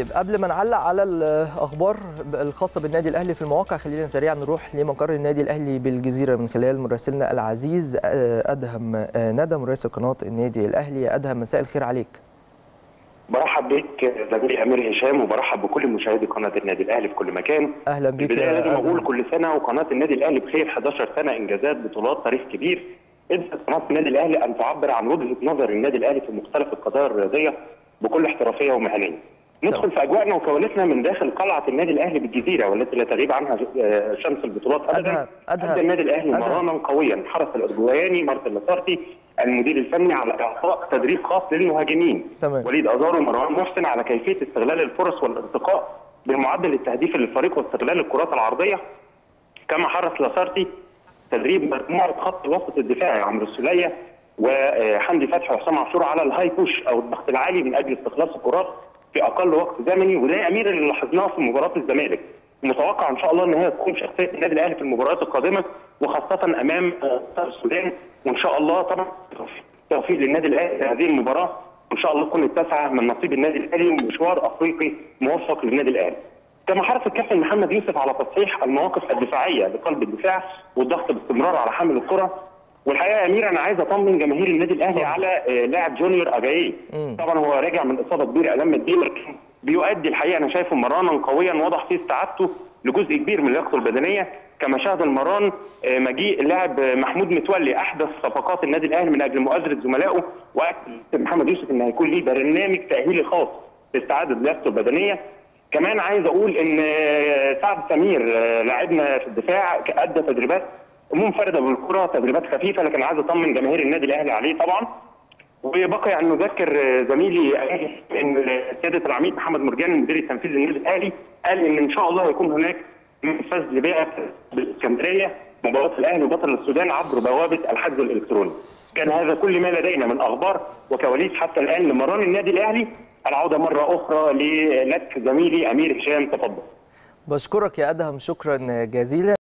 طيب قبل ما نعلق على الاخبار الخاصه بالنادي الاهلي في المواقع خلينا سريعا نروح لمقر النادي الاهلي بالجزيره من خلال مراسلنا العزيز ادهم ندى مراسل قناه النادي الاهلي ادهم مساء الخير عليك برحب بك زميلي امير هشام وبرحب بكل مشاهدي قناه النادي الاهلي في كل مكان اهلا بك البدايه لازم اقول كل سنه وقناه النادي الاهلي بخير 11 سنه انجازات بطولات تاريخ كبير قدرت قناه النادي الاهلي ان تعبر عن وجهه نظر النادي الاهلي في مختلف القضايا الرياضيه بكل احترافيه ومهنيه. ندخل في اجواءنا وكواليسنا من داخل قلعه النادي الاهلي بالجزيره والتي لا تغيب عنها شمس البطولات ابدا ادى النادي الاهلي مرانا قويا حرص الارجواني مارتن لاسارتي المدير الفني على اعطاء تدريب خاص للمهاجمين تمام. وليد ازارو ومروان محسن على كيفيه استغلال الفرص والارتقاء بالمعدل التهديفي للفريق واستغلال الكرات العرضيه كما حرص لاسارتي تدريب مجموعه خط الوسط الدفاعي عمرو السوليه وحمدي فتحي وحسام عاشور على الهاي بوش او الضغط العالي من اجل استخلاص الكرات في اقل وقت زمني وده يا امير اللي لاحظناه في مباراه الزمالك متوقع ان شاء الله ان هي تكون شخصيه النادي الاهلي في المباريات القادمه وخاصه امام السودان وان شاء الله طبعا توفيق للنادي الاهلي في هذه المباراه وان شاء الله تكون التاسعه من نصيب النادي الاهلي ومشوار افريقي موفق للنادي الاهلي. كما حرص الكابتن محمد يوسف على تصحيح المواقف الدفاعيه لقلب الدفاع والضغط باستمرار على حامل الكره والحقيقه يا امير انا عايز اطمن جماهير النادي الاهلي على لاعب جونيور اجاييه طبعا هو راجع من اصابه كبيره امام الدين لكن بيؤدي الحقيقه انا شايفه مرانا قويا واضح فيه استعادته لجزء كبير من لياقته البدنيه كما شاهد المران مجيء اللاعب محمود متولي احدث صفقات النادي الاهلي من اجل مؤازره زملائه واكد محمد يوسف ان هيكون ليه برنامج تاهيلي خاص لاستعاده لياقته البدنيه كمان عايز اقول ان سعد سمير لاعبنا في الدفاع ادى تدريبات منفرده بالكره تدريبات خفيفه لكن عايز اطمن جماهير النادي الاهلي عليه طبعا وبقي ان نذكر زميلي ان سياده العميد محمد مرجان المدير التنفيذي للنادي الاهلي قال ان ان شاء الله هيكون هناك فاز لبيعه بالاسكندريه مباراه الاهلي وبطل السودان عبر بوابه الحجز الالكتروني. كان هذا كل ما لدينا من اخبار وكواليس حتى الان لمران النادي الاهلي العوده مره اخرى لك زميلي امير هشام تفضل. بشكرك يا ادهم شكرا جزيلا